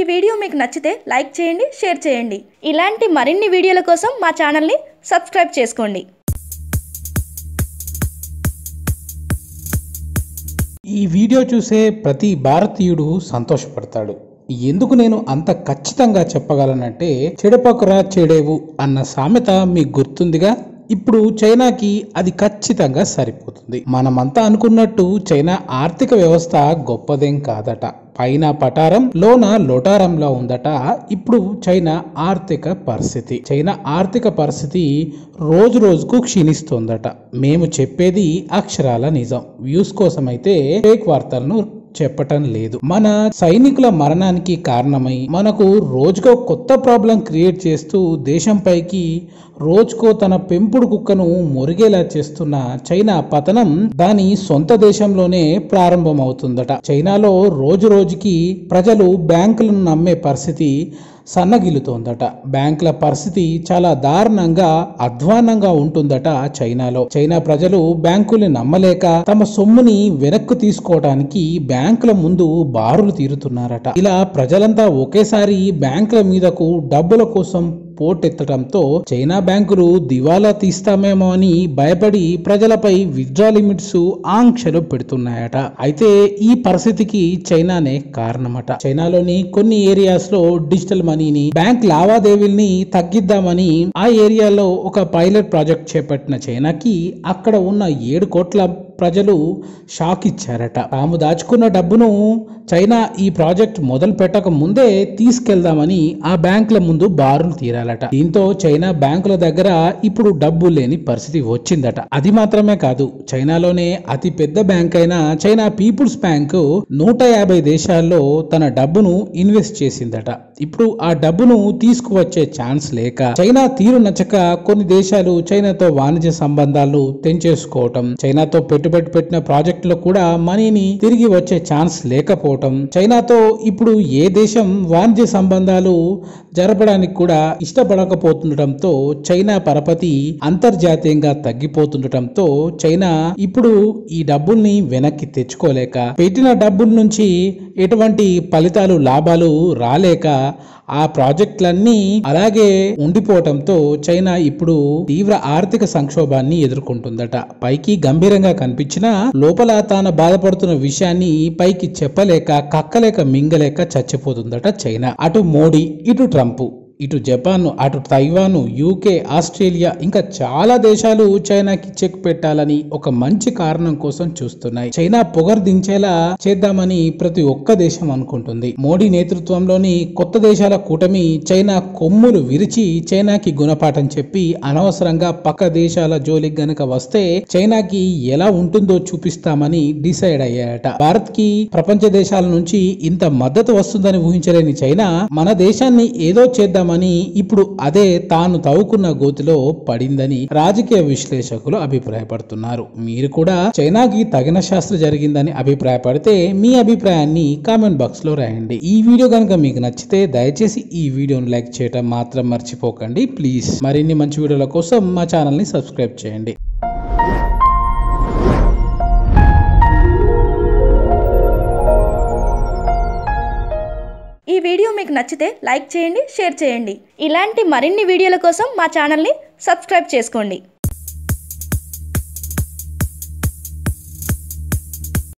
video మీకు నచ్చితే like చేయండి షేర్ చేయండి ఇలాంటి మరిన్ని వీడియోల కోసం మా ఛానల్ని సబ్స్క్రైబ్ చేసుకోండి ఈ వీడియో చూసే ప్రతి భారతీయుడు సంతోషపడతాడు ఎందుకు నేను అంత ఖచ్చితంగా చెప్పగలనంటే చెడపకురా చెడేవు అన్న సామెత మీకు గుర్తుందిగా ఇప్పుడు చైనాకి అది ఖచ్చితంగా సరిపోతుంది మనమంతా అనుకున్నట్టు చైనా ఆర్థిక వ్యవస్థ గొప్పదేం కాదట పైన పటారం లోన లోటారంలా ఉందట ఇప్పుడు చైనా ఆర్థిక పరిస్థితి చైనా ఆర్థిక పరిస్థితి రోజు రోజుకు క్షీణిస్తోందట మేము చెప్పేది అక్షరాల నిజం వ్యూస్ కోసం అయితే ఫేక్ వార్తలను చెప్పటం లేదు మన సైనికుల మరణానికి కారణమై మనకు రోజుకో కొత్త ప్రాబ్లం క్రియేట్ చేస్తూ దేశంపైకి రోజుకో తన పెంపుడు కుక్కను మురిగేలా చేస్తున్న చైనా పతనం దాని సొంత దేశంలోనే ప్రారంభమవుతుందట చైనాలో రోజు రోజుకి ప్రజలు బ్యాంకులను నమ్మే పరిస్థితి సన్నగిల్లుతోందట బ్యాంకుల పరిస్థితి చాలా దారుణంగా అధ్వానంగా ఉంటుందట చైనాలో చైనా ప్రజలు బ్యాంకుల్ని నమ్మలేక తమ సొమ్ముని వెనక్కు తీసుకోవడానికి బ్యాంకుల ముందు బారులు తీరుతున్నారట ఇలా ప్రజలంతా ఒకేసారి బ్యాంకుల మీదకు డబ్బుల కోసం పోటెత్తడంతో చైనా బ్యాంకులు దివాలా తీస్తామేమో అని భయపడి ప్రజలపై విత్డ్రా లిమిట్స్ ఆంక్షలు పెడుతున్నాయట అయితే ఈ పరిస్థితికి చైనానే కారణమట చైనాలోని కొన్ని ఏరియాస్ లో డిజిటల్ మనీని బ్యాంక్ లావాదేవీల్ని తగ్గిద్దామని ఆ ఏరియాలో ఒక పైలట్ ప్రాజెక్ట్ చేపట్టిన చైనాకి అక్కడ ఉన్న ఏడు కోట్ల ప్రజలు షాక్ ఇచ్చారట తాము దాచుకున్న డబ్బును చైనా ఈ ప్రాజెక్ట్ మొదలు పెట్టక ముందే తీసుకెళ్దామని ఆ బ్యాంకుల ముందు బారులు తీరాలట దీంతో చైనా బ్యాంకుల దగ్గర ఇప్పుడు డబ్బు లేని పరిస్థితి వచ్చిందట అది మాత్రమే కాదు చైనాలోనే అతి పెద్ద బ్యాంక్ అయిన చైనా పీపుల్స్ బ్యాంక్ నూట యాభై దేశాల్లో తన డబ్బును ఇన్వెస్ట్ చేసిందట ఇప్పుడు ఆ డబ్బును తీసుకువచ్చే ఛాన్స్ లేక చైనా తీరు నచ్చక కొన్ని దేశాలు చైనాతో వాణిజ్య సంబంధాలు తెంచేసుకోవటం చైనాతో పెట్టుబడి పెట్టిన ప్రాజెక్టులో కూడా మనీని తిరిగి వచ్చే ఛాన్స్ లేకపోవటం చైనాతో ఇప్పుడు ఏ దేశం వాణిజ్య సంబంధాలు జరపడానికి కూడా ఇష్టపడకపోతుండటంతో చైనా పరపతి అంతర్జాతీయంగా తగ్గిపోతుండటంతో చైనా ఇప్పుడు ఈ డబ్బుల్ని వెనక్కి తెచ్చుకోలేక పెట్టిన డబ్బుల నుంచి ఎటువంటి ఫలితాలు లాభాలు రాలేక ఆ ప్రాజెక్టులన్నీ అలాగే ఉండిపోవటంతో చైనా ఇప్పుడు తీవ్ర ఆర్థిక సంక్షోభాన్ని ఎదుర్కొంటుందట పైకి గంభీరంగా కనిపించినా లోపల తాను బాధపడుతున్న విషయాన్ని పైకి చెప్పలేక కక్కలేక మింగలేక చచ్చిపోతుందట చైనా అటు మోడీ ఇటు ట్రంప్ ఇటు జపాన్ అటు తైవాన్ యూకే ఆస్ట్రేలియా ఇంకా చాలా దేశాలు చైనాకి చెక్ పెట్టాలని ఒక మంచి కారణం కోసం చూస్తున్నాయి చైనా పొగరు దించేలా చేద్దామని ప్రతి ఒక్క దేశం అనుకుంటుంది మోడీ నేతృత్వంలోని కొత్త దేశాల కూటమి చైనా కొమ్ములు విరిచి చైనాకి గుణపాఠం చెప్పి అనవసరంగా పక్క దేశాల జోలికి గనక వస్తే చైనాకి ఎలా ఉంటుందో చూపిస్తామని డిసైడ్ అయ్యాయట భారత్ కి ప్రపంచ దేశాల నుంచి ఇంత మద్దతు వస్తుందని ఊహించలేని చైనా మన దేశాన్ని ఏదో చేద్దాం చేద్దామని ఇప్పుడు అదే తాను తవ్వుకున్న గోతిలో పడిందని రాజకీయ విశ్లేషకులు అభిప్రాయపడుతున్నారు మీరు కూడా చైనాకి తగిన శాస్త్ర జరిగిందని అభిప్రాయపడితే మీ అభిప్రాయాన్ని కామెంట్ బాక్స్ లో రాయండి ఈ వీడియో కనుక మీకు నచ్చితే దయచేసి ఈ వీడియోను లైక్ చేయడం మాత్రం మర్చిపోకండి ప్లీజ్ మరిన్ని మంచి వీడియోల కోసం మా ఛానల్ ని సబ్స్క్రైబ్ చేయండి ఈ వీడియో మీకు నచ్చితే లైక్ చేయండి షేర్ చేయండి ఇలాంటి మరిన్ని వీడియోల కోసం మా ఛానల్ని సబ్స్క్రైబ్ చేసుకోండి